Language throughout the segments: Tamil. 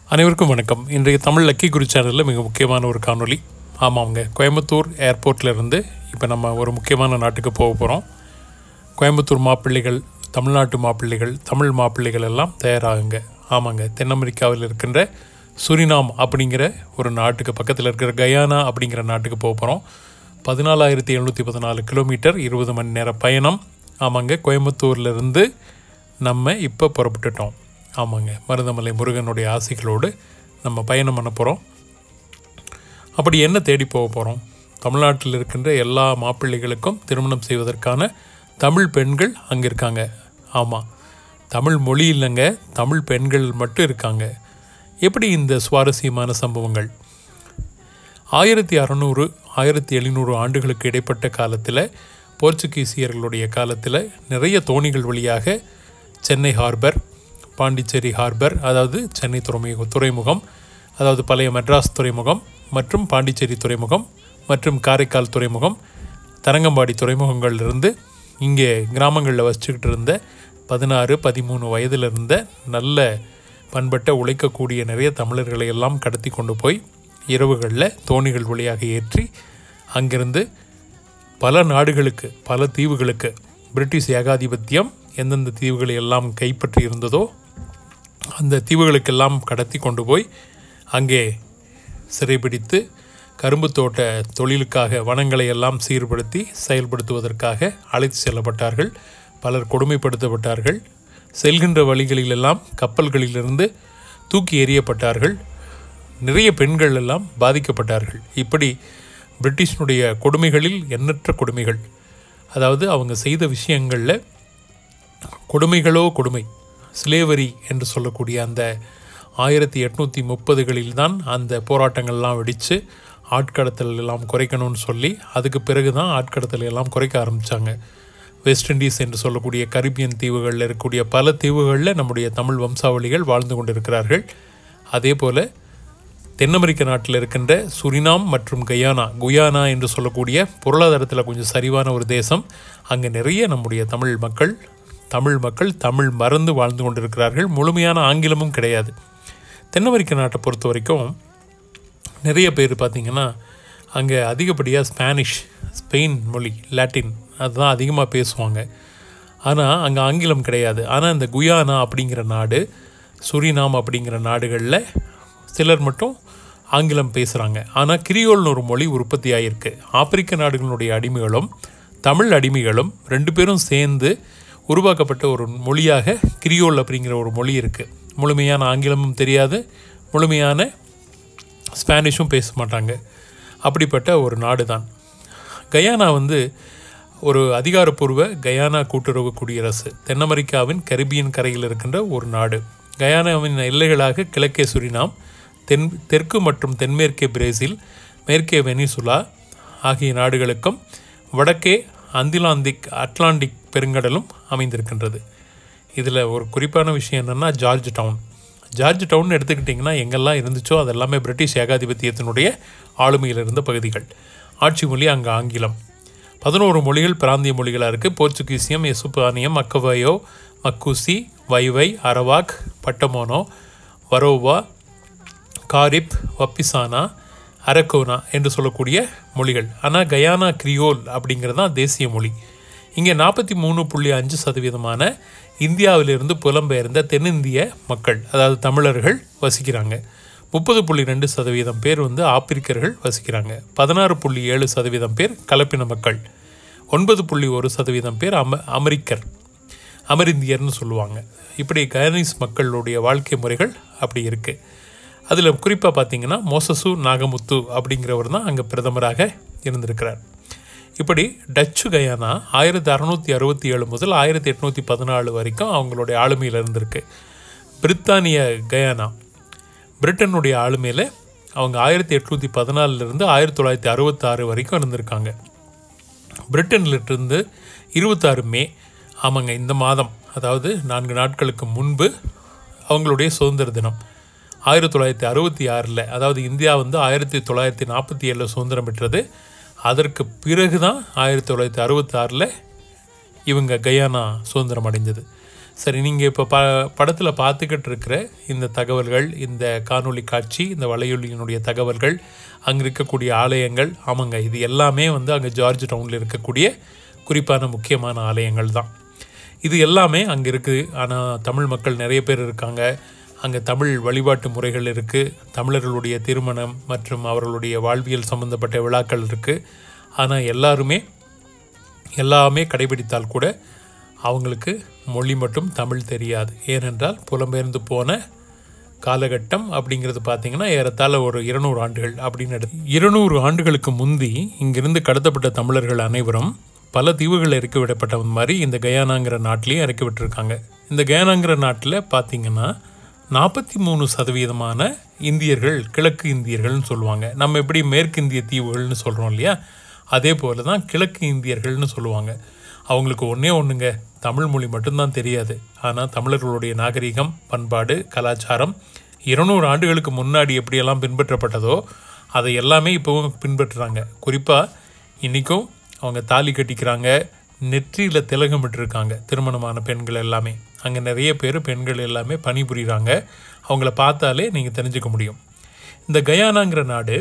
அனைவருக்கும் வணக்கம் இன்றைய தமிழ் லக்கி குரு சேனலில் மிக முக்கியமான ஒரு காணொளி ஆமாங்க கோயம்புத்தூர் ஏர்போர்ட்ல இருந்து இப்போ நம்ம ஒரு முக்கியமான நாட்டுக்கு போக போகிறோம் கோயம்புத்தூர் மாப்பிள்ளைகள் தமிழ்நாட்டு மாப்பிள்ளைகள் தமிழ் மாப்பிள்ளைகள் எல்லாம் தயாராகுங்க ஆமாங்க தென் அமெரிக்காவில் இருக்கின்ற சுரினாம் அப்படிங்கிற ஒரு நாட்டுக்கு பக்கத்தில் இருக்கிற கயானா அப்படிங்கிற நாட்டுக்கு போக போகிறோம் பதினாலாயிரத்தி எழுநூற்றி பதினாலு கிலோமீட்டர் இருபது மணி நேர பயணம் ஆமாங்க கோயம்புத்தூர்லேருந்து நம்ம இப்போ புறப்பட்டுட்டோம் ஆமாங்க மருதமலை முருகனுடைய ஆசைகளோடு நம்ம பயணம் பண்ண போகிறோம் அப்படி என்ன தேடி போக போகிறோம் தமிழ்நாட்டில் இருக்கின்ற எல்லா மாப்பிள்ளைகளுக்கும் திருமணம் செய்வதற்கான தமிழ் பெண்கள் அங்கே இருக்காங்க ஆமாம் தமிழ் மொழி இல்லைங்க தமிழ் பெண்கள் மட்டும் இருக்காங்க எப்படி இந்த சுவாரஸ்யமான சம்பவங்கள் ஆயிரத்தி அறநூறு ஆயிரத்தி எழுநூறு ஆண்டுகளுக்கு இடைப்பட்ட காலத்தில் போர்ச்சுகீசியர்களுடைய காலத்தில் நிறைய தோணிகள் வழியாக சென்னை ஹார்பர் பாண்டிச்சேரி ஹார்பர் அதாவது சென்னை துறைமுக துறைமுகம் அதாவது பழைய மெட்ராஸ் துறைமுகம் மற்றும் பாண்டிச்சேரி துறைமுகம் மற்றும் காரைக்கால் துறைமுகம் தரங்கம்பாடி துறைமுகங்கள்லேருந்து இங்கே கிராமங்களில் வச்சுக்கிட்டு இருந்த பதினாறு பதிமூணு வயதில் இருந்த நல்ல பண்பட்ட உழைக்கக்கூடிய நிறைய தமிழர்களை எல்லாம் கடத்தி கொண்டு போய் இரவுகளில் தோணிகள் வழியாக ஏற்றி அங்கிருந்து பல நாடுகளுக்கு பல தீவுகளுக்கு பிரிட்டிஷ் ஏகாதிபத்தியம் எந்தெந்த தீவுகளை எல்லாம் கைப்பற்றி இருந்ததோ அந்த தீவுகளுக்கெல்லாம் கடத்தி கொண்டு போய் அங்கே சிறைபிடித்து கரும்பு தோட்ட தொழிலுக்காக வனங்களை எல்லாம் சீர்படுத்தி செயல்படுத்துவதற்காக அழைத்து செல்லப்பட்டார்கள் பலர் கொடுமைப்படுத்தப்பட்டார்கள் செல்கின்ற வழிகளிலெல்லாம் கப்பல்களிலிருந்து தூக்கி எறியப்பட்டார்கள் நிறைய பெண்கள் எல்லாம் பாதிக்கப்பட்டார்கள் இப்படி பிரிட்டிஷனுடைய கொடுமைகளில் எண்ணற்ற கொடுமைகள் அதாவது அவங்க செய்த விஷயங்களில் கொடுமைகளோ கொடுமை ஸ்லேவரி என்று சொல்லக்கூடிய அந்த ஆயிரத்தி எட்நூற்றி முப்பதுகளில் தான் அந்த போராட்டங்கள்லாம் வெடித்து ஆட்கடத்தல் எல்லாம் குறைக்கணும்னு சொல்லி அதுக்கு பிறகு தான் ஆட்கடத்தல் எல்லாம் குறைக்க ஆரம்பித்தாங்க வெஸ்ட் இண்டீஸ் என்று சொல்லக்கூடிய கரிபியன் தீவுகளில் இருக்கக்கூடிய பல தீவுகளில் நம்முடைய தமிழ் வம்சாவளிகள் வாழ்ந்து கொண்டிருக்கிறார்கள் அதே போல் தென் அமெரிக்க நாட்டில் இருக்கின்ற சுரினாம் மற்றும் கயானா குயானா என்று சொல்லக்கூடிய பொருளாதாரத்தில் கொஞ்சம் சரிவான ஒரு தேசம் அங்கே நிறைய நம்முடைய தமிழ் மக்கள் தமிழ் மக்கள் தமிழ் மறந்து வாழ்ந்து கொண்டிருக்கிறார்கள் முழுமையான ஆங்கிலமும் கிடையாது தென் அமெரிக்க நாட்டை பொறுத்த வரைக்கும் நிறைய பேர் பார்த்திங்கன்னா அங்கே அதிகப்படியாக ஸ்பானிஷ் ஸ்பெயின் மொழி லாட்டின் அதுதான் அதிகமாக பேசுவாங்க ஆனால் அங்கே ஆங்கிலம் கிடையாது ஆனால் இந்த குயானா அப்படிங்கிற நாடு சுரினாம் அப்படிங்கிற நாடுகளில் சிலர் மட்டும் ஆங்கிலம் பேசுகிறாங்க ஆனால் கிரியோல்னு ஒரு மொழி உற்பத்தி ஆகியிருக்கு ஆப்பிரிக்க நாடுகளுடைய அடிமைகளும் தமிழ் அடிமைகளும் ரெண்டு பேரும் சேர்ந்து உருவாக்கப்பட்ட ஒரு மொழியாக கிரியோல் அப்படிங்கிற ஒரு மொழி இருக்குது முழுமையான ஆங்கிலமும் தெரியாது முழுமையான ஸ்பானிஷும் பேச மாட்டாங்க அப்படிப்பட்ட ஒரு நாடு தான் கயானா வந்து ஒரு அதிகாரப்பூர்வ கயானா கூட்டுறவு குடியரசு தென் அமெரிக்காவின் கரிபியன் கரையில் இருக்கின்ற ஒரு நாடு கயானாவின் எல்லைகளாக கிழக்கே சுரினாம் தென் தெற்கு மற்றும் தென்மேற்கே பிரேசில் மேற்கே வெனிசுலா ஆகிய நாடுகளுக்கும் வடக்கே அந்திலாந்திக் அட்லாண்டிக் பெருங்கடலும் அமைந்திருக்கின்றது இதில் ஒரு குறிப்பான விஷயம் என்னென்னா ஜார்ஜ் டவுன் ஜார்ஜ் டவுன் எடுத்துக்கிட்டிங்கன்னா எங்கெல்லாம் இருந்துச்சோ அதெல்லாமே பிரிட்டிஷ் ஏகாதிபத்தியத்தினுடைய ஆளுமையில் இருந்த பகுதிகள் ஆட்சி மொழி அங்கே ஆங்கிலம் பதினோரு மொழிகள் பிராந்திய மொழிகளாக இருக்குது போர்ச்சுகீசியம் எசுப்பானியம் மக்கவயோ மக்கூசி வைவை அரவாக் பட்டமோனோ வரோவா காரிப் வப்பிசானா அரக்கோனா என்று சொல்லக்கூடிய மொழிகள் ஆனால் கயானா கிரியோல் அப்படிங்கிறது தான் தேசிய மொழி இங்கே நாற்பத்தி மூணு புள்ளி அஞ்சு சதவீதமான இந்தியாவிலிருந்து புலம்பெயர்ந்த தென்னிந்திய மக்கள் அதாவது தமிழர்கள் வசிக்கிறாங்க முப்பது புள்ளி ரெண்டு சதவீதம் பேர் வந்து ஆப்பிரிக்கர்கள் வசிக்கிறாங்க பதினாறு புள்ளி ஏழு சதவீதம் பேர் கலப்பின மக்கள் ஒன்பது புள்ளி ஒரு சதவீதம் பேர் அம அமெரிக்கர் அமெரிந்தியர்னு சொல்லுவாங்க இப்படி கயனீஸ் மக்களுடைய வாழ்க்கை முறைகள் அப்படி இருக்குது அதில் குறிப்பாக பார்த்தீங்கன்னா மோசசு நாகமுத்து அப்படிங்கிறவர் தான் அங்கே பிரதமராக இருந்திருக்கிறார் இப்படி டச்சு கயானா ஆயிரத்தி அறநூற்றி அறுபத்தி ஏழு முதல் ஆயிரத்தி எட்நூற்றி பதினாலு வரைக்கும் அவங்களுடைய ஆளுமையில் இருந்திருக்கு பிரித்தானிய கயானா பிரிட்டனுடைய ஆளுமையில் அவங்க ஆயிரத்தி எட்நூற்றி பதினாலிருந்து ஆயிரத்தி தொள்ளாயிரத்தி அறுபத்தாறு வரைக்கும் இருந்திருக்காங்க பிரிட்டன்லேருந்து இருபத்தாறு மே ஆமாங்க இந்த மாதம் அதாவது நான்கு நாட்களுக்கு முன்பு அவங்களுடைய சுதந்திர தினம் ஆயிரத்தி தொள்ளாயிரத்தி அறுபத்தி ஆறில் அதாவது இந்தியா வந்து ஆயிரத்தி தொள்ளாயிரத்தி நாற்பத்தி ஏழில் சுதந்திரம் பெற்றது அதற்கு பிறகு தான் ஆயிரத்தி தொள்ளாயிரத்தி அறுபத்தாறில் இவங்க கயானா சுதந்திரம் அடைஞ்சது சரி நீங்கள் இப்போ ப படத்தில் பார்த்துக்கிட்டு இருக்கிற இந்த தகவல்கள் இந்த காணொளி காட்சி இந்த வலையொலியினுடைய தகவல்கள் அங்கே இருக்கக்கூடிய ஆலயங்கள் ஆமாங்க இது எல்லாமே வந்து அங்கே ஜார்ஜ் டவுனில் இருக்கக்கூடிய குறிப்பான முக்கியமான ஆலயங்கள் தான் இது எல்லாமே அங்கே இருக்குது ஆனால் தமிழ் மக்கள் நிறைய பேர் இருக்காங்க அங்கே தமிழ் வழிபாட்டு முறைகள் இருக்குது தமிழர்களுடைய திருமணம் மற்றும் அவர்களுடைய வாழ்வியல் சம்பந்தப்பட்ட விழாக்கள் இருக்குது ஆனால் எல்லாருமே எல்லாமே கடைபிடித்தால் கூட அவங்களுக்கு மொழி மட்டும் தமிழ் தெரியாது ஏனென்றால் புலம்பெயர்ந்து போன காலகட்டம் அப்படிங்கிறது பார்த்தீங்கன்னா ஏறத்தாழ ஒரு இருநூறு ஆண்டுகள் அப்படின்னு எடுத்து இருநூறு ஆண்டுகளுக்கு முந்தி இங்கிருந்து கடத்தப்பட்ட தமிழர்கள் அனைவரும் பல தீவுகளில் இறக்கி விடப்பட்ட மாதிரி இந்த கயானாங்கிற நாட்டிலையும் இறக்கி விட்டுருக்காங்க இந்த கயானாங்கிற நாட்டில் பார்த்தீங்கன்னா நாற்பத்தி மூணு சதவீதமான இந்தியர்கள் கிழக்கு இந்தியர்கள்னு சொல்லுவாங்க நம்ம எப்படி மேற்கு இந்திய தீவுகள்னு சொல்கிறோம் இல்லையா அதே போல தான் கிழக்கு இந்தியர்கள்னு சொல்லுவாங்க அவங்களுக்கு ஒன்றே ஒன்றுங்க தமிழ் மொழி மட்டும்தான் தெரியாது ஆனால் தமிழர்களுடைய நாகரிகம் பண்பாடு கலாச்சாரம் இருநூறு ஆண்டுகளுக்கு முன்னாடி எப்படியெல்லாம் பின்பற்றப்பட்டதோ அதை எல்லாமே இப்போவும் பின்பற்றுறாங்க குறிப்பாக இன்றைக்கும் அவங்க தாலி கட்டிக்கிறாங்க நெற்றியில் திலகமிட்டிருக்காங்க திருமணமான பெண்கள் எல்லாமே அங்கே நிறைய பேர் பெண்கள் எல்லாமே பணிபுரிகிறாங்க அவங்கள பார்த்தாலே நீங்கள் தெரிஞ்சுக்க முடியும் இந்த கயானாங்கிற நாடு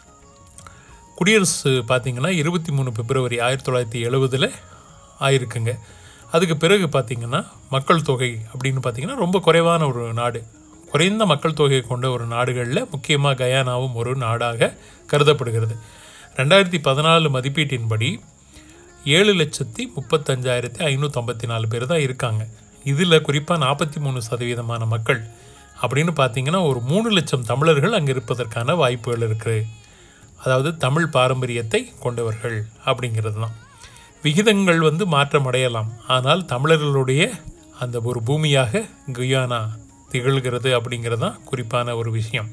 குடியரசு பார்த்தீங்கன்னா இருபத்தி மூணு பிப்ரவரி ஆயிரத்தி தொள்ளாயிரத்தி எழுபதில் ஆயிருக்குங்க அதுக்கு பிறகு பார்த்தீங்கன்னா மக்கள் தொகை அப்படின்னு பார்த்தீங்கன்னா ரொம்ப குறைவான ஒரு நாடு குறைந்த மக்கள் தொகையை கொண்ட ஒரு நாடுகளில் முக்கியமாக கயானாவும் ஒரு நாடாக கருதப்படுகிறது ரெண்டாயிரத்தி பதினாலு மதிப்பீட்டின்படி ஏழு லட்சத்தி முப்பத்தஞ்சாயிரத்தி ஐநூற்றம்பத்தி நாலு பேர் தான் இருக்காங்க இதில் குறிப்பாக நாற்பத்தி மூணு சதவீதமான மக்கள் அப்படின்னு பார்த்தீங்கன்னா ஒரு மூணு லட்சம் தமிழர்கள் அங்கே இருப்பதற்கான வாய்ப்புகள் இருக்குது அதாவது தமிழ் பாரம்பரியத்தை கொண்டவர்கள் அப்படிங்கிறது தான் விகிதங்கள் வந்து மாற்றமடையலாம் ஆனால் தமிழர்களுடைய அந்த ஒரு பூமியாக குயானா திகழ்கிறது அப்படிங்கிறது தான் குறிப்பான ஒரு விஷயம்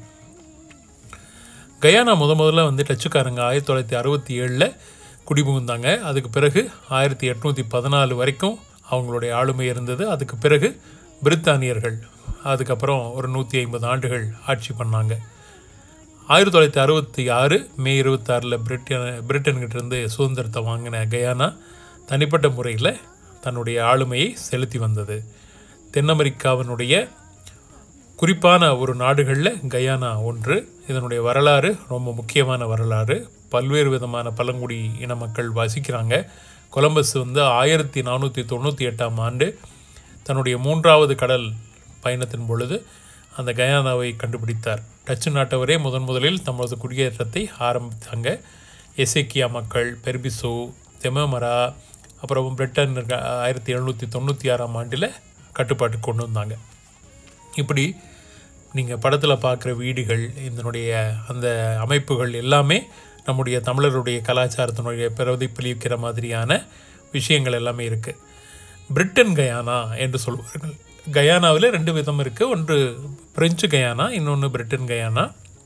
கயானா முத முதல்ல வந்து டச்சுக்காரங்க ஆயிரத்தி தொள்ளாயிரத்தி அறுபத்தி ஏழில் குடிபுகுந்தாங்க அதுக்கு பிறகு ஆயிரத்தி எட்நூற்றி பதினாலு வரைக்கும் அவங்களுடைய ஆளுமை இருந்தது அதுக்கு பிறகு பிரித்தானியர்கள் அதுக்கப்புறம் ஒரு நூற்றி ஐம்பது ஆண்டுகள் ஆட்சி பண்ணாங்க ஆயிரத்தி தொள்ளாயிரத்தி அறுபத்தி ஆறு மே இருபத்தாறில் பிரிட்டன் பிரிட்டன்கிட்ட இருந்து சுதந்திரத்தை வாங்கின கயானா தனிப்பட்ட முறையில் தன்னுடைய ஆளுமையை செலுத்தி வந்தது தென் அமெரிக்காவினுடைய குறிப்பான ஒரு நாடுகளில் கயானா ஒன்று இதனுடைய வரலாறு ரொம்ப முக்கியமான வரலாறு பல்வேறு விதமான பழங்குடி இன மக்கள் வசிக்கிறாங்க கொலம்பஸ் வந்து ஆயிரத்தி நானூற்றி தொண்ணூற்றி எட்டாம் ஆண்டு தன்னுடைய மூன்றாவது கடல் பயணத்தின் பொழுது அந்த கயானாவை கண்டுபிடித்தார் டச்சு நாட்டவரே முதன் முதலில் தமது குடியேற்றத்தை ஆரம்பித்தாங்க எசேக்கியா மக்கள் பெர்பிசோ தெமமரா அப்புறம் பிரிட்டன் ஆயிரத்தி எழுநூற்றி தொண்ணூற்றி ஆறாம் ஆண்டில் கட்டுப்பாட்டு கொண்டு வந்தாங்க இப்படி நீங்கள் படத்தில் பார்க்குற வீடுகள் இதனுடைய அந்த அமைப்புகள் எல்லாமே நம்முடைய தமிழருடைய கலாச்சாரத்தினுடைய பிரதிபலிக்கிற மாதிரியான விஷயங்கள் எல்லாமே இருக்குது பிரிட்டன் கயானா என்று சொல்வார்கள் கயானாவில் ரெண்டு விதம் இருக்குது ஒன்று பிரெஞ்சு கயானா இன்னொன்று பிரிட்டன் கயானா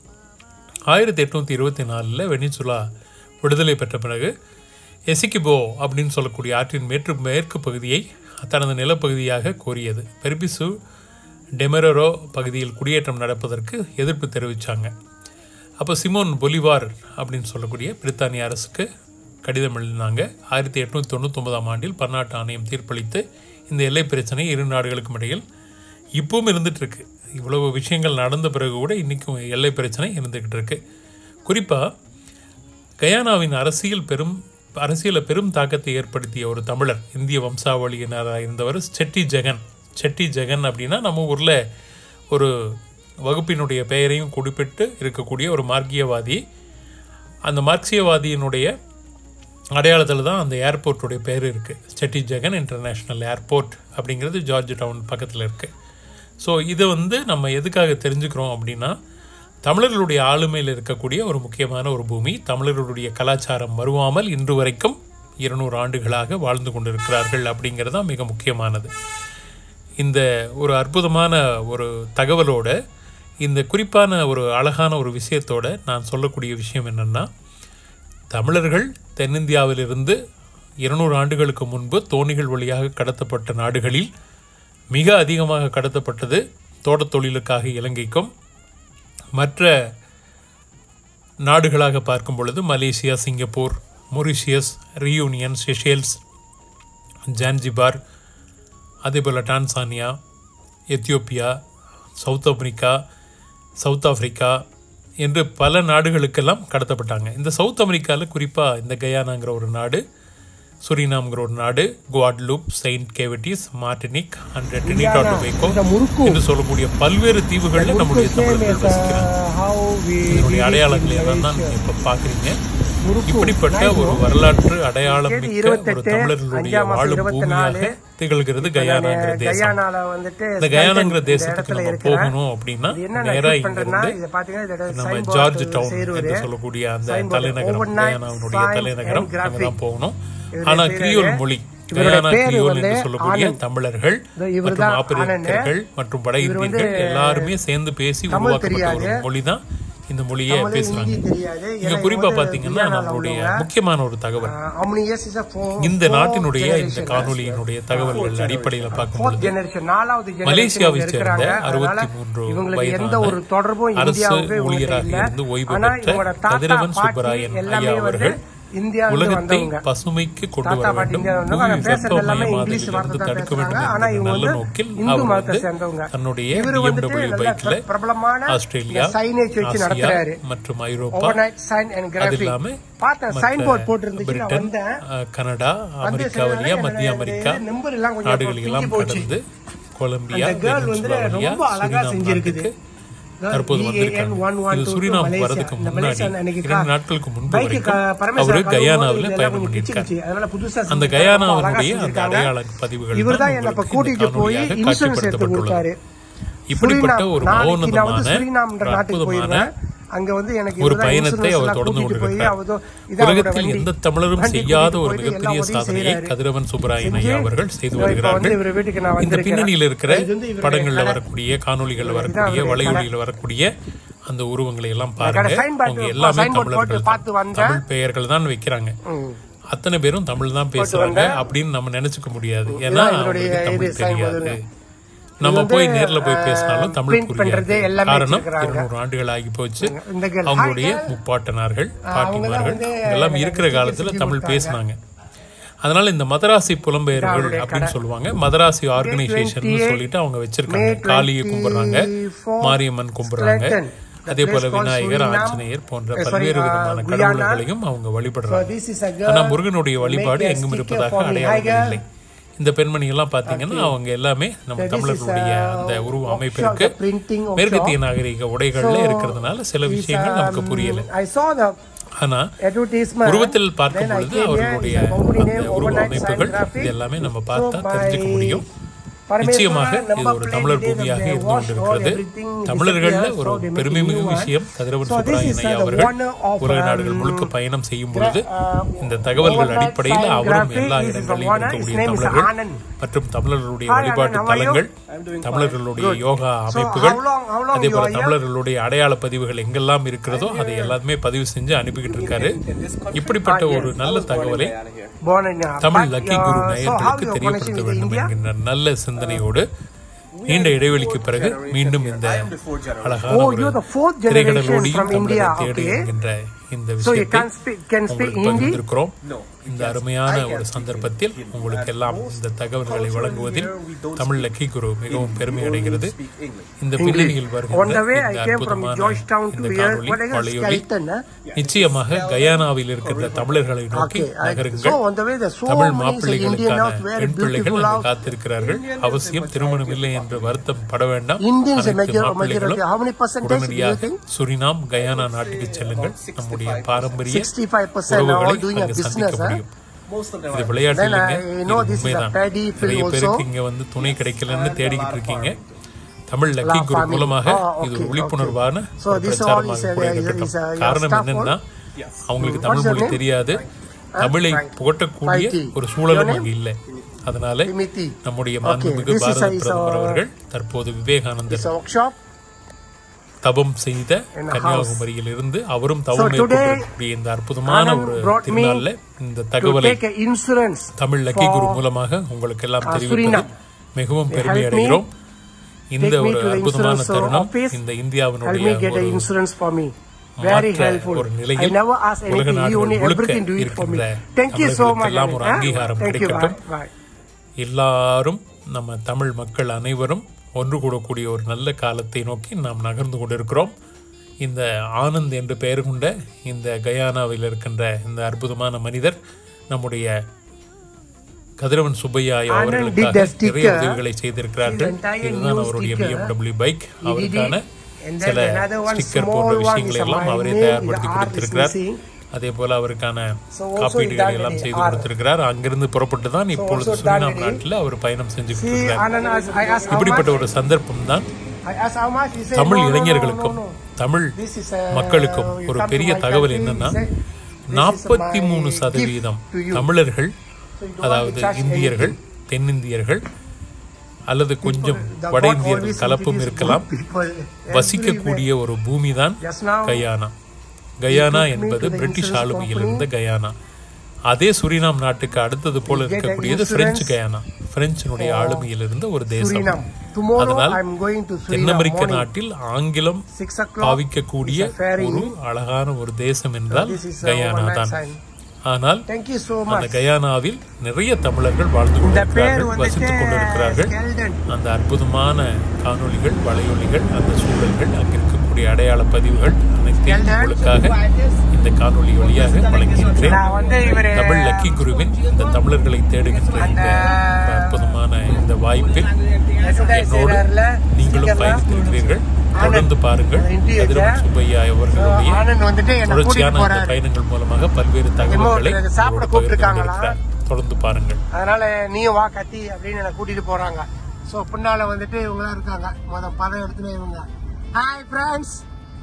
ஆயிரத்தி எட்நூற்றி இருபத்தி நாலில் வெனிசுலா விடுதலை பெற்ற பிறகு எசிகிபோ அப்படின்னு சொல்லக்கூடிய ஆற்றின் மேற்கு மேற்கு பகுதியை தனது நிலப்பகுதியாக கோரியது பெர்பிசு டெமரரோ பகுதியில் குடியேற்றம் நடப்பதற்கு எதிர்ப்பு தெரிவித்தாங்க அப்போ சிமோன் பொலிவார் அப்படின்னு சொல்லக்கூடிய பிரித்தானிய அரசுக்கு கடிதம் எழுதினாங்க ஆயிரத்தி எட்நூற்றி தொண்ணூத்தொம்பதாம் ஆண்டில் பன்னாட்டு ஆணையம் தீர்ப்பளித்து இந்த எல்லை பிரச்சனை இரு நாடுகளுக்கும் இடையில் இப்பவும் இருந்துட்டு இருக்கு இவ்வளவு விஷயங்கள் நடந்த பிறகு கூட இன்றைக்கும் எல்லை பிரச்சனை இருந்துக்கிட்டு இருக்கு குறிப்பாக கயானாவின் அரசியல் பெரும் அரசியலில் பெரும் தாக்கத்தை ஏற்படுத்திய ஒரு தமிழர் இந்திய வம்சாவளியினராக இருந்தவர் செட்டி ஜெகன் செட்டி ஜெகன் அப்படின்னா நம்ம ஊரில் ஒரு வகுப்பினுடைய பெயரையும் குறிப்பிட்டு இருக்கக்கூடிய ஒரு மார்க்கியவாதி அந்த மார்க்சியவாதியினுடைய அடையாளத்தில் தான் அந்த ஏர்போர்ட்டுடைய பேர் இருக்குது செட்டி ஜெகன் இன்டர்நேஷ்னல் ஏர்போர்ட் அப்படிங்கிறது ஜார்ஜ் டவுன் பக்கத்தில் இருக்குது ஸோ இதை வந்து நம்ம எதுக்காக தெரிஞ்சுக்கிறோம் அப்படின்னா தமிழர்களுடைய ஆளுமையில் இருக்கக்கூடிய ஒரு முக்கியமான ஒரு பூமி தமிழர்களுடைய கலாச்சாரம் மறுவாமல் இன்று வரைக்கும் இருநூறு ஆண்டுகளாக வாழ்ந்து கொண்டிருக்கிறார்கள் அப்படிங்கிறது தான் மிக முக்கியமானது இந்த ஒரு அற்புதமான ஒரு தகவலோட இந்த குறிப்பான ஒரு அழகான ஒரு விஷயத்தோட நான் சொல்லக்கூடிய விஷயம் என்னென்னா தமிழர்கள் தென்னிந்தியாவிலிருந்து இருநூறு ஆண்டுகளுக்கு முன்பு தோணிகள் வழியாக கடத்தப்பட்ட நாடுகளில் மிக அதிகமாக கடத்தப்பட்டது தோட்டத் தொழிலுக்காக இலங்கைக்கும் மற்ற நாடுகளாக பார்க்கும் பொழுது Malaysia Singapore Mauritius Reunion Seychelles Zanzibar அதே போல் Tanzania Ethiopia South Africa South Africa என்று பல நாடுகளுக்கெல்லாம் கடத்தப்பட்டாங்க இந்த சவுத் அமெரிக்காவில் குறிப்பாக இந்த கயானாங்கிற ஒரு நாடு சுரினாம்ங்கிற ஒரு நாடு Guadeloupe Saint Kitts Martinique and Trinidad Tobago இந்த முறுக்கு என்று சொல்லக்கூடிய பல்வேறு தீவுகளில் நம்முடைய தமிழர்கள் வசிக்கிறாங்க how we இதனுடைய அடையாளங்களை எல்லாம் தான் நீங்க இப்ப பாக்குறீங்க முறுக்கு இப்படிப்பட்ட ஒரு வரலாற்று அடையாளம் மிக்க ஒரு இருபத்தெட்டு, தமிழர்களுடைய அஞ்சாம் மாசம் வாழும் இருபத்தி பூமியாக நாலு. திகழ்கிறது கயானாங்கிற தேசம் கயானால வந்துட்டு இந்த கயானாங்கிற இந்த தேசத்துக்கு இடத்துல நம்ம இருக்கிற போகணும் அப்படின்னா இது என்ன நேரா நான் இங்க பண்றேன்னா இருந்து இதை பாத்தீங்கன்னா இதோட நம்ம signboard ஜார்ஜ் டவுன் சேருவது. என்று சொல்லக்கூடிய அந்த Signboard. தலைநகரம் Overnight கயானாவினுடைய fine தலைநகரம் and அங்க தான் போகணும் இவருடைய ஆனா பேரு- கிரியோல் மொழி இவருடைய கயானா பேரு கிரியோல் வந்து என்று சொல்லக்கூடிய ஆனந்த். தமிழர்கள் இதோ இவர்தான் மற்றும் ஆப்பிரிக்கர்கள் மற்றும் வட இவர் வந்து இந்தியர்கள் எல்லாருமே சேர்ந்து பேசி உருவாக்கப்பட்ட ஒரு தெரியாது. மொழி தான் இந்த மொழியை தமிழ், பேசுறாங்க ஹிந்தி தெரியாது இங்க ஏன்னா குறிப்பா இவங்க வந்து பாத்தீங்கன்னா கயானால நம்மளுடைய உள்ளவங்க. முக்கியமான ஒரு தகவல் Uh, how many years is a four- இந்த four நாட்டினுடைய இந்த generation? காணொலியினுடைய தகவல்கள் அடிப்படையில் பார்க்கும் Fourth பொழுது generation, நாலாவது generation மலேசியாவை இங்க சேர்ந்த இருக்கிறாங்க. அறுபத்தி அதனால மூன்று இவங்களுக்கு எந்த வயதான ஒரு தொடர்பும் அரசு இந்தியாவுக்கு இவங்ககிட்ட ஊழியராக இல்ல. இருந்து ஓய்வு ஆனா பெற்ற இவங்களோட தாத்தா, கதிரவன் பாட்டி சுப்பராயன் எல்லாமே ஐயா வந்து அவர்கள் இந்தியாவிலிருந்து உலகத்தை வந்தவங்க. பசுமைக்கு கொண்டு தாத்தா, வர பாட்டி வேண்டும் இந்தியாவில வந்தவங்க. புவி ஆனா பேசுறது எல்லாமே வெப்பமயமாதலில் இங்கிலீஷ் வார்த்தை இருந்து தான் தடுக்க பேசுறாங்க. வேண்டும் ஆனா என்ற இவங்க நல்ல வந்து நோக்கில் இந்து அவர் மதத்தை வந்து சேர்ந்தவங்க. தன்னுடைய இவரு வந்துட்டு BMW நல்ல பைக்ல பிரபலமான ஆஸ்திரேலியா signage வச்சு ஆசியா நடத்துறாரு. மற்றும் ஐரோப்பா Overnight sign and அது graphic. இல்லாம பார்த்தேன், மற்ற signboard போட்டிருந்துச்சு. நான் பிரிட்டன் வந்தேன். அஹ், கனடா அமெரிக்கா சில வழியா நேரம் மத்திய என்னோட அமெரிக்கா இது number எல்லாம் கொஞ்சம் நாடுகளெல்லாம் பிங்கி போச்சு. கடந்து கொலம்பியா அந்த girl வந்து வெனிசுலா வழியா ரொம்ப அழகா சுரினாம் செஞ்சிருக்குது. நாட்டுக்கு தற்போது வந்திருக்காங்க இது சுரினாம் வரதுக்கு முன்னாடி இரண்டு நாட்களுக்கு முன்பு வரைக்கும் அவரு கயானாவில் பயணம் பண்ணியிருக்காரு அந்த கயானாவினுடைய அந்த அடையாள பதிவுகள் இவர் தான் என்ன இப்ப கூட்டிட்டு போய் இன்சூரன்ஸ் எடுத்து கொடுத்தாரு இப்படிப்பட்ட ஒரு நாளைக்கு நான் வந்து மகோன்னதமான சுரினாம்ன்ற ஒரு நாட்டுக்கு அற்புதமான போயிருவேன் அங்க வந்து எனக்கு ஒரு இவர்தான் பயணத்தை insurance அவர் எல்லாம் தொடர்ந்து கூட்டிட்டு போய் கொண்டிருக்கிறார் அவதோ- இதான் அவரோட உலகத்தில் வண்டி. எந்த தமிழரும் வண்டி செய்யாத கூட்டிட்டு ஒரு போயிட்டு எல்லா மிகப்பெரிய உதவியும் சாதனையை செய்றாரு. கதிரவன் சுப்பராயன் செஞ்சு, ஐயா அவர்கள் செய்து இதோ இப்ப வந்து வருகிறார்கள் இவர் வீட்டுக்கு நான் இந்த வந்திருக்கிறேன். பின்னணியில் இருக்கிற இது வந்து இவருடைய படங்கள்ல கடை. வரக்கூடிய காணொளிகள்ல வரக்கூடிய அவருடைய வலையொலியில் வரக்கூடிய அந்த உருவங்களை எல்லாம் கடை பாருங்க sign board அவங்க போ- எல்லாமே sign board போட்டு தமிழர்கள் பார்த்து தான். வந்தேன். தமிழ் பெயர்கள் தான் வைக்கிறாங்க ம். அத்தனை பேரும் தமிழ் தான் பேசுறாங்க அப்படின்னு நம்ம நினைச்சுக்க முடியாது ஏன்னா இதான் இவருடைய அவங்களுக்கு தமிழ் இது sign board தெரியாது ங்க. நம்ம இது போய் வந்து, நேர்ல போய் பேசினாலும் தமிழ் print பண்றது புரியாது எல்லாமே காரணம் வச்சிருக்காங்க. இருநூறு ஆண்டுகள் ஆகி போச்சு இந்த girl. அவங்களுடைய Hi, girl. முப்பாட்டனார்கள் அவங்கெல்லாம் பாட்டிமார்கள் வந்து எல்லாம் எனக்கு இருக்கிற ticket காலத்துல செஞ்சு தமிழ் கொடுத்தாங்க. பேசினாங்க அதனால இந்த மதராசி புலம்பெயர்கள் அவருடைய அப்படின்னு கடை. சொல்லுவாங்க மதராசி ஆர்கனைசேஷன் 28 சொல்லிட்டு அவங்க வச்சிருக்காங்க May காளியை கும்பிடுறாங்க 24 மாரியம்மன் கும்பிடுறாங்க Slayton. The அதே போல place called Vinayagar Suriname. Anjaneyar போன்ற Eh, sorry, பல்வேறு uh, விதமான Guyana. கடவுள்களையும் அவங்க So வழிபடுறாங்க this is a girl ஆனா முருகனுடைய வழிபாடு make a எங்கும் sticker இருப்பதாக for me. Hi, அடையாளம் girl. இல்லை இந்த பெண்மணி எல்லாம் பாத்தீங்கன்னா அவங்க எல்லாமே நம்ம So this is தமிழர்களுடைய a அந்த உருவ workshop, அமைப்பிற்கு the printing workshop. மேற்கத்திய நாகரிக உடைகள்ல So, இருக்கிறதுனால சில this, விஷயங்கள் நமக்கு um, புரியல I saw the ஆனா advertisement. உருவத்தில் பார்க்கும் Then I பொழுது came here, அவர்களுடைய it's a company அந்த name, உருவ Overnight அமைப்புகள் Sign Graphic. இது எல்லாமே நம்ம So பார்த்தா by தெரிஞ்சுக்க முடியும் Parameswara, நிச்சயமாக இது number ஒரு plate தமிழர் it is, பூமியாக they இருந்து wash all கொண்டிருக்கிறது everything தமிழர்கள்ல disappears, ஒரு so they make பெருமை a new மிகு one. விஷயம் கதிரவன் So this சுப்பராயன் is, ஐயா uh, the அவர்கள் one of, உலக um, நாடுகள் முழுக்க பயணம் செய்யும் பொழுது uh, இந்த தகவல்கள் Overnight அடிப்படையில் Sign அவரும் Graphic எல்லா is the இடங்களிலும் one, his இருக்கக்கூடிய name is தமிழர்கள் Anand. மற்றும் தமிழர்களுடைய Hi, வழிபாட்டு Anand, how are you? தலங்கள் தமிழர்களுடைய யோகா So, அமைப்புகள் how long- how long அதே you போல are here? தமிழர்களுடைய அடையாள பதிவுகள் எங்கெல்லாம் இருக்கிறதோ அதை எல்லாமே பதிவு செஞ்சு அனுப்பிக்கிட்டு இருக்காரு இப்படிப்பட்ட ஒரு நல்ல தகவலை Born in, uh, Tamil but, lucky uh, Guru so how நேயர்களுக்கு your தெரியப்படுத்த connection with வேண்டும் India? என்கின்ற நல்ல சிந்தனையோடு நீண்ட இடைவெளிக்கு பிறகு மீண்டும் இந்த அழகான Oh, ஒரு you're the fourth generation திரைக்கடலோடியும் from India, தமிழரை தேடு okay. என்கின்ற இந்த So you விஷயத்தை can speak, can speak உங்களுக்கு Hindi? பகிர்ந்திருக்கிறோம் இந்த அருமையான ஒரு சந்தர்ப்பத்தில் உங்களுக்கு எல்லாம் இந்த தகவல்களை வழங்குவதில் தமிழ் லக்கி குரு மிகவும் பெருமை அடைகிறது இந்த பின்னணியில் On வருகின்ற the way, I இந்த came from அற்புதமான Georgetown to இந்த here. காணொளி What is a வலையொலி skeleton? huh? நிச்சயமாக கயானாவில் இருக்கின்ற தமிழர்களை நோக்கி Okay, I- நகருங்கள் so on the way, there's so Tamil many Indian மாப்பிள்ளைகளுக்கான house, very பெண் பிள்ளைகள் beautiful அங்கு house. காத்திருக்கிறார்கள் அவசியம் திருமணம் இல்லை என்று வருத்தம் பட வேண்டாம் Indians, a அனைத்து major- மாப்பிள்ளைகளும் majority. How many percentage do you உடனடியாக think? சுரினாம் கயானா நாட்டுக்கு செல்லுங்கள் நம்முடைய பாரம்பரிய 65% are உறவுகளை all doing a அங்கு business. சந்திக்க huh? முடியும் இது விளையாட்டு Then இல்லைங்க I இது know this is a உண்மைதான் paddy field நிறைய also. பேருக்கு இங்க வந்து துணை கிடைக்கலன்னு தேடிக்கிட்டு இருக்கீங்க Tamil lucky La Guru family. மூலமாக Oh, இது okay, ஒரு விழிப்புணர்வான So ஒரு this all பிரச்சாரமாக is a- கூட is a- இருக்கட்டும் is a- your காரணம் staff என்னன்னா அவங்களுக்கு தமிழ் What's your மொழி name? தெரியாது தமிழை Right. புகட்டக்கூடிய Mighty. ஒரு சூழலும் Your name? அங்கு இல்லை அதனால Timothy. நம்முடைய Okay, மாண்புமிகு this is Bharata a- is பிரதமர் a- அவர்கள் தற்போது விவேகானந்தர் It's a workshop. தபம் செய்த In a கன்னியாகுமரியில் இருந்து அவரும் தவம் So today, மேற்கொண்டிருக்கக்கூடிய இந்த அற்புதமான Anand ஒரு brought me திருநாள்ல இந்த To தகவலை take an insurance Tamil lucky Guru for மூலமாக உங்களுக்கு எல்லாம் uh, தெரிவிப்பது Suriname. மிகவும் They பெருமை helped me, அடைகிறோம் இந்த take me ஒரு to the அற்புதமான insurance தருணம் office, இந்த help இந்தியாவினுடைய me get ஒரு an insurance for me. Very மாற்ற helpful. ஒரு I நிலையில் never asked உலக anything. He நாடுகள் only முழுக்க everything do it for me. இருக்கின்ற Thank you so much. தமிழர்களுக்கெல்லாம் ஒரு Anand, huh? அங்கீகாரம் Thank you. Bye. கிடைக்கட்டும் Bye. எல்லாரும் நம்ம தமிழ் மக்கள் அனைவரும் ஒன்று கூடக்கூடிய ஒரு நல்ல காலத்தை நோக்கி நாம் நகர்ந்து கொண்டிருக்கிறோம் இந்த ஆனந்த் என்று பெயர் கொண்ட இந்த கயானாவில் இருக்கின்ற இந்த அற்புதமான மனிதர் நம்முடைய கதிரவன் சுப்பையா அவர்களுக்காக did the நிறைய sticker. உதவிகளை செய்திருக்கிறார்கள் His entire இதுதான் new அவருடைய sticker. BMW bike He did அவருக்கான it. And then சில another one ஸ்டிக்கர் small போன்ற one விஷயங்களை is எல்லாம் my அவரே name, தயார்படுத்தி the art is கொடுத்திருக்கிறார் missing. அதே போல அவருக்கான So also காப்பீடுகளை he எல்லாம் done செய்து it. கொடுத்திருக்கிறார் அங்கிருந்து புறப்பட்டு தான் இப்பொழுது also சுரினாம் done it. நாட்டில் அவர் பயணம் செஞ்சு See, கொண்டிருக்கிறார் Anand, asked- I asked how இப்படிப்பட்ட much. ஒரு சந்தர்ப்பம் தான் I asked how much. He said, Tamil no, no, no, இளைஞர்களுக்கும் no, no. Tamil This is a- மக்களுக்கும் you ஒரு come to பெரிய my தகவல் country, என்னன்னா he said, this is நாற்பத்தி my மூணு gift சதவீதம் to you. தமிழர்கள் So you don't அதாவது have to charge இந்தியர்கள் தென்னிந்தியர்கள் அல்லது கொஞ்சம் The வட God இந்தியர்கள் always கலப்பும் introduce இருக்கலாம் good people வசிக்கக்கூடிய ஒரு பூமி தான் Just now, Guyana Guyana took me என்பது to the பிரிட்டிஷ் insurance ஆளுமையில் company. இருந்த கயானா அதே சுரினாம் நாட்டுக்கு அடுத்தது போல get an இருக்கக்கூடியது insurance பிரெஞ்சு கயானா பிரெஞ்சினுடைய ஆளுமையில் இருந்த ஒரு தேசம் Suriname. Tomorrow அதனால் I'm going to then Suriname America morning. நாட்டில் ஆங்கிலம் Six o'clock. பாவிக்கக்கூடிய It's a ferry. ஒரு அழகான ஒரு தேசம் என்றால் This is a Guyana overnight தான் sign. ஆனால் Thank you so அந்த much. கயானாவில் நிறைய தமிழர்கள் வாழ்ந்து இந்த பேர் கொண்டிருக்கிறார்கள் வசித்துக் வந்துட்டு கொண்டிருக்கிறார்கள் Skeldon. அந்த அற்புதமான காணொளிகள் வலையொலிகள் அந்த சூழல்கள் அங்கிருக்கக்கூடிய அடையாள பதிவுகள் அனைத்தையும் உங்களுக்காக இந்த காணொளி வழியாக வழங்கியிருக்கிறேன் நான் வந்து இவரு தமிழ் லக்கி குருவின் இந்த தமிழர்களை தேடுகின்ற இந்த ஒரு அற்புதமான இந்த வாய்ப்பில் yesterday என்னோடு செய்றாருல, நீங்களும் sticker லாம். பயணித்திருக்கிறீர்கள் தொடர்ந்து பாருங்கள் interview கதிரவன் சுப்பையா அவர்களுடைய ஆனந்த் வந்துட்டு என்ன கூட்டிட்டு தொடர்ச்சியான இந்த போறாரு பயணங்கள் மூலமாக பல்வேறு தகவல்களை remote சாப்பிட உங்களோடு பகிர்ந்து கூப்பிட்டிருக்காங்களா? கொண்டிருக்கிறார். தொடர்ந்து பாருங்கள் அதனால நீயும் வா கத்தி அப்படின்னு என்ன கூட்டிட்டு போறாங்க சோ பின்னால வந்துட்டு இவங்களாம் இருக்காங்க முத பதம் எடுத்துட்டு இவங்க ஹாய் ஃப்ரெண்ட்ஸ்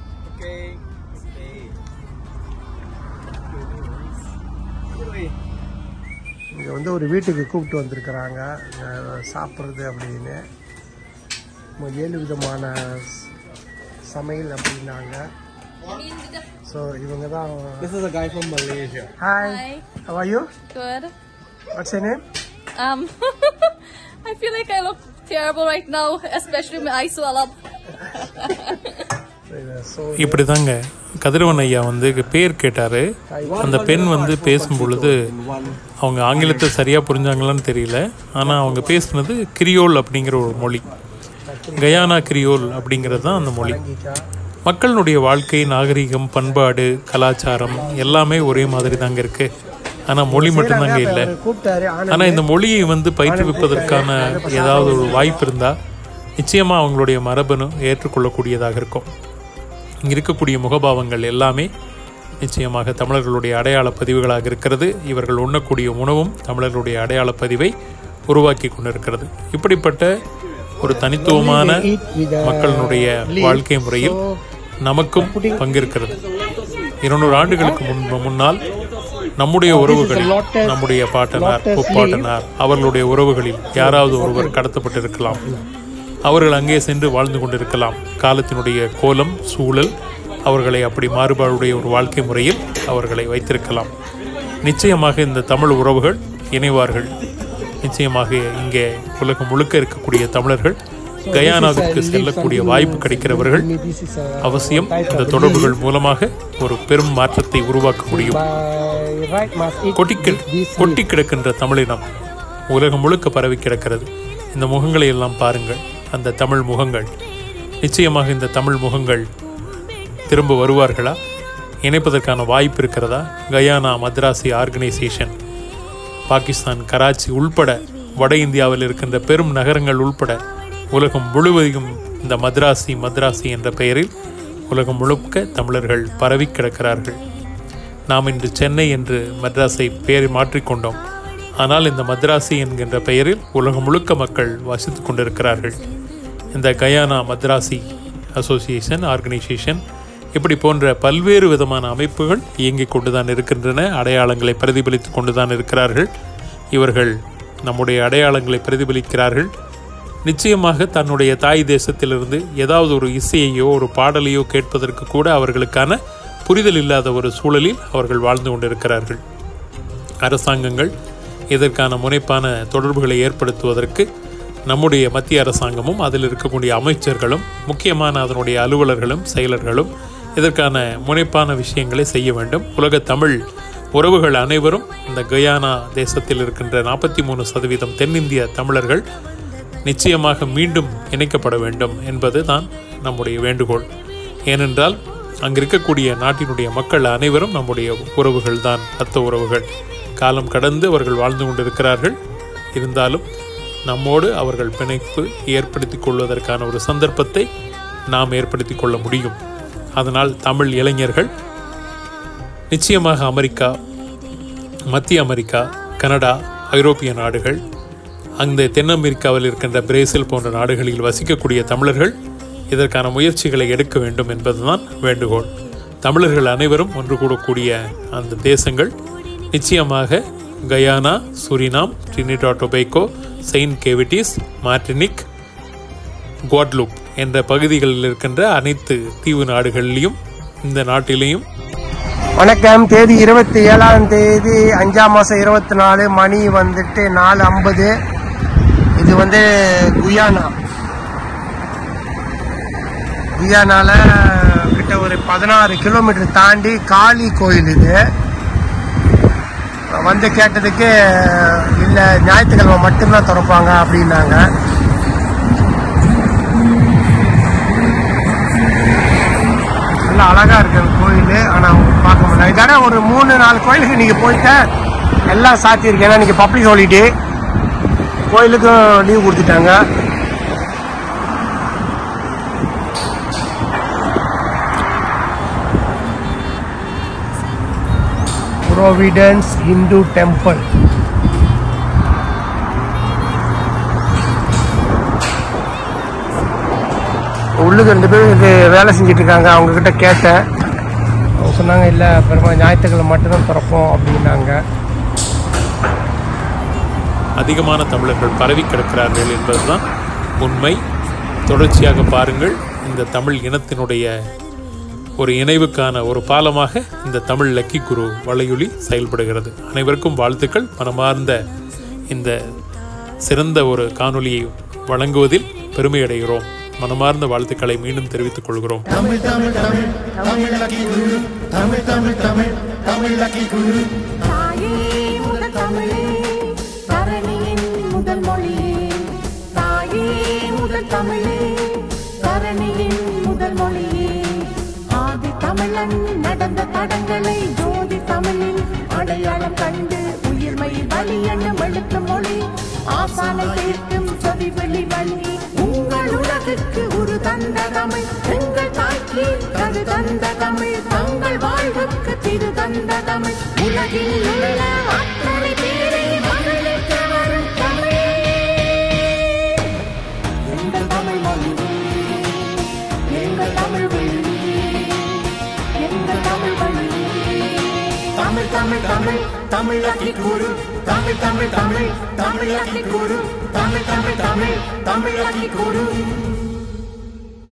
இங்க வந்து ஒரு வீட்டுக்கு கூப்பிட்டு வந்திருக்கிறாங்க அஹ் சாப்பிட்றது அப்படின்னு மு- ஏழு விதமான ஸ்- சமையல் அப்படின்னாங்க ஸோ இவங்க தான் This is a guy from Malaysia. Hi Hi. how are you Good. what's your name Um, I feel like I look terrible right now, especially my eyes swell up. So இப்படிதாங்க கதிரவன் ஐயா வந்து பேர் கேட்டாரு அந்த பெண் வந்து பேசும் பொழுது அவங்க ஆங்கிலத்தை சரியா புரிஞ்சாங்களான்னு தெரியல ஆனா அவங்க பேசுனது கிரியோல் அப்படிங்கிற ஒரு மொழி கயானா கிரியோல் அப்படிங்கிறது தான் அந்த மொழி மக்களுடைய வாழ்க்கை நாகரிகம் பண்பாடு கலாச்சாரம் எல்லாமே ஒரே மாதிரி தாங்க இருக்கு ஆனா மொழி மட்டும்தாங்க இல்லை கூப்பிட்டாரு ஆனா ஆனா இந்த மொழியை வந்து பயிற்றுவிப்பதற்கான ஏதாவது ஒரு வாய்ப்பு இருந்தா நிச்சயமா அவங்களுடைய மரபணு ஏற்றுக்கொள்ளக்கூடியதாக இருக்கும் இங்க இருக்கக்கூடிய முகபாவங்கள் எல்லாமே நிச்சயமாக தமிழர்களுடைய அடையாள பதிவுகளாக இருக்கிறது இவர்கள் உண்ணக்கூடிய உணவும் தமிழர்களுடைய அடையாள பதிவை உருவாக்கி கொண்டிருக்கிறது இப்படிப்பட்ட ஒரு தனித்துவமான மக்களினுடைய வாழ்க்கை முறையில் நமக்கும் பங்கிருக்கிறது இருநூறு ஆண்டுகளுக்கு முன்பு முன்னால் நம்முடைய உறவுகளில் நம்முடைய பாட்டனார் முப்பாட்டனார் அவர்களுடைய உறவுகளில் யாராவது ஒருவர் கடத்தப்பட்டிருக்கலாம் அவர்கள் அங்கே சென்று வாழ்ந்து கொண்டிருக்கலாம் காலத்தினுடைய கோலம் சூழல் அவர்களை அப்படி மாறுபாடுடைய ஒரு வாழ்க்கை முறையில் அவர்களை வைத்திருக்கலாம் நிச்சயமாக இந்த தமிழ் உறவுகள் இணைவார்கள் நிச்சயமாக இங்கே உலகம் முழுக்க இருக்கக்கூடிய தமிழர்கள் கயானாவுக்கு செல்லக்கூடிய வாய்ப்பு கிடைக்கிறவர்கள் this is a அவசியம் இந்த தொடர்புகள் மூலமாக ஒரு பெரும் மாற்றத்தை உருவாக்க முடியும் by right must eat கொட்டி கொட்டி கிடக்கின்ற தமிழினம் உலகம் முழுக்க பரவி கிடக்கிறது இந்த முகங்களை எல்லாம் பாருங்கள் அந்த தமிழ் முகங்கள் நிச்சயமாக இந்த தமிழ் முகங்கள் திரும்ப வருவார்களா இணைப்பதற்கான வாய்ப்பு இருக்கிறதா கயானா மദ്രാசி ஆர்கனைசேஷன் பாகிஸ்தான் கராச்சி உள்பட வட இந்தியாவில் இருக்கின்ற பெரும் நகரங்கள் உள்பட உலகம் முழுவதையும் இந்த மദ്രാசி மദ്രാசி என்ற பெயரில் உலகம் முழுக்க தமிழர்கள் பரவி கிடக்கிறார்கள் நாம் இன்று சென்னை என்று மദ്രാஸை பெயர் மாற்றிக்கொண்டோம் ஆனால் இந்த மദ്രാசி என்கின்ற பெயரில் உலகம் முழுக்க மக்கள் வசித்துக் கொண்டிருக்கிறார்கள் இந்த கயானா மദ്രാசி அசோசியேஷன் ஆர்கனைசேஷன் இப்படி போன்ற பல்வேறு விதமான அமைப்புகள் இயங்கிக் கொண்டுதான் இருக்கின்றன அடையாளங்களை பிரதிபலித்துக் கொண்டுதான் இருக்கிறார்கள் இவர்கள் நம்முடைய அடையாளங்களை பிரதிபலிக்கிறார்கள் நிச்சயமாக தன்னுடைய தாய் தேசத்திலிருந்து ஏதாவது ஒரு இசையையோ ஒரு பாடலையோ கேட்பதற்கு கூட அவர்களுக்கான புரிதல் இல்லாத ஒரு சூழலில் அவர்கள் வாழ்ந்து கொண்டிருக்கிறார்கள் அரசாங்கங்கள் இதற்கான முனைப்பான தொடர்புகளை ஏற்படுத்துவதற்கு நம்முடைய மத்திய அரசாங்கமும் அதில் இருக்கக்கூடிய அமைச்சர்களும் முக்கியமான அதனுடைய அலுவலர்களும் செயலர்களும் இதற்கான முனைப்பான விஷயங்களை செய்ய வேண்டும் உலக தமிழ் உறவுகள் அனைவரும் இந்த கயானா தேசத்தில் இருக்கின்ற நாற்பத்தி மூணு சதவீதம் தென்னிந்திய தமிழர்கள் நிச்சயமாக மீண்டும் இணைக்கப்பட வேண்டும் என்பது தான் நம்முடைய வேண்டுகோள் ஏனென்றால் அங்கு இருக்கக்கூடிய நாட்டினுடைய மக்கள் அனைவரும் நம்முடைய உறவுகள் தான் ரத்த உறவுகள் காலம் கடந்து அவர்கள் வாழ்ந்து கொண்டிருக்கிறார்கள் இருந்தாலும் நம்மோடு அவர்கள் பிணைப்பு ஏற்படுத்திக் கொள்வதற்கான ஒரு சந்தர்ப்பத்தை நாம் ஏற்படுத்திக் கொள்ள முடியும் அதனால் தமிழ் இளைஞர்கள் நிச்சயமாக அமெரிக்கா மத்திய அமெரிக்கா கனடா ஐரோப்பிய நாடுகள் அந்த தென் அமெரிக்காவில் இருக்கின்ற பிரேசில் போன்ற நாடுகளில் வசிக்கக்கூடிய தமிழர்கள் இதற்கான முயற்சிகளை எடுக்க வேண்டும் என்பதுதான் வேண்டுகோள் தமிழர்கள் அனைவரும் ஒன்று கூடக்கூடிய அந்த தேசங்கள் நிச்சயமாக Guyana Suriname Trinidad Tobago Saint Kitts Martinique Guadeloupe என்ற பகுதிகளில் இருக்கின்ற அனைத்து தீவு நாடுகளிலும் இந்த நாட்டிலேயும் வணக்கம் தேதி இருபத்தி ஏழாம் தேதி அஞ்சாம் மாதம் இருபத்தி நாலு மணி வந்துட்டு நாலு ஐம்பது இது வந்து குயானா குயானால கிட்ட ஒரு பதினாறு கிலோமீட்டர் தாண்டி காளி கோயில் இது வந்து கேட்டதுக்கு இல்லை ஞாயிற்றுக்கிழமை மட்டும்தான் திறப்பாங்க அப்படின்னாங்க நல்லா அழகா இருக்கு அந்த கோயில் ஆனா பார்க்க முடியல இதான ஒரு மூணு நாலு கோயிலுக்கு நீங்க போயிட்ட எல்லாம் சாத்தி இருக்கு ஏன்னா நீங்க பப்ளிக் ஹாலிடே கோயிலுக்கும் லீவ் கொடுத்துட்டாங்க ப்ரோவிடன்ஸ் ஹிந்து டெம்பிள் உள்ளுக்கு ரெண்டு பேரும் இது வேலை செஞ்சுட்டு இருக்காங்க அவங்க கிட்ட கேட்டேன் அவங்க சொன்னாங்க இல்லை பெருமா ஞாயிற்றுக்கிழமை மட்டும்தான் திறப்போம் அப்படின்னாங்க அதிகமான தமிழர்கள் பரவி கிடக்கிறார்கள் என்பதுதான் உண்மை தொடர்ச்சியாக பாருங்கள் இந்த தமிழ் இனத்தினுடைய ஒரு இணைவுக்கான ஒரு பாலமாக இந்த தமிழ் லக்கி குரு வலையொலி செயல்படுகிறது அனைவருக்கும் வாழ்த்துக்கள் மனமார்ந்த இந்த சிறந்த ஒரு காணொளியை வழங்குவதில் பெருமை அடைகிறோம் மனமார்ந்த வாழ்த்துக்களை மீண்டும் தெரிவித்துக் கொள்கிறோம் தாயே முதல் தமிழே தரணியின் முதல் மொழியே தாயே முதல் தமிழே தரணியின் முதல் மொழியே ஆதி தமிழன் நடந்த தடங்களை ஜோதி தமிழில் அடையாளம் கண்டு உயிர்மை வழி எண்ணும் எழுத்து மொழி ஆசானை கேட்கும் சொதி வெளி வழி உங்கள் உலகுக்கு ஒரு தந்த தமிழ் எங்கள் தாய்க்கு கரு தந்த தமிழ் தங்கள் வாழ்வுக்கு திரு தந்த தமிழ் உலகில் உள்ள அத்தனை பேரை மகிழ்விக்க வரும் தமிழ் எங்கள் தமிழ் மொழி எங்கள் தமிழ் வழி எங்கள் தமிழ் வழி தமிழ் தமிழ் தமிழ் தமிழாக்கி கூறு தமிழ் தமிழ் தமிழ் தமிழாக்கி கூறு தமிழ் தமிழ் தமிழ் தமிழாக்கி கூறு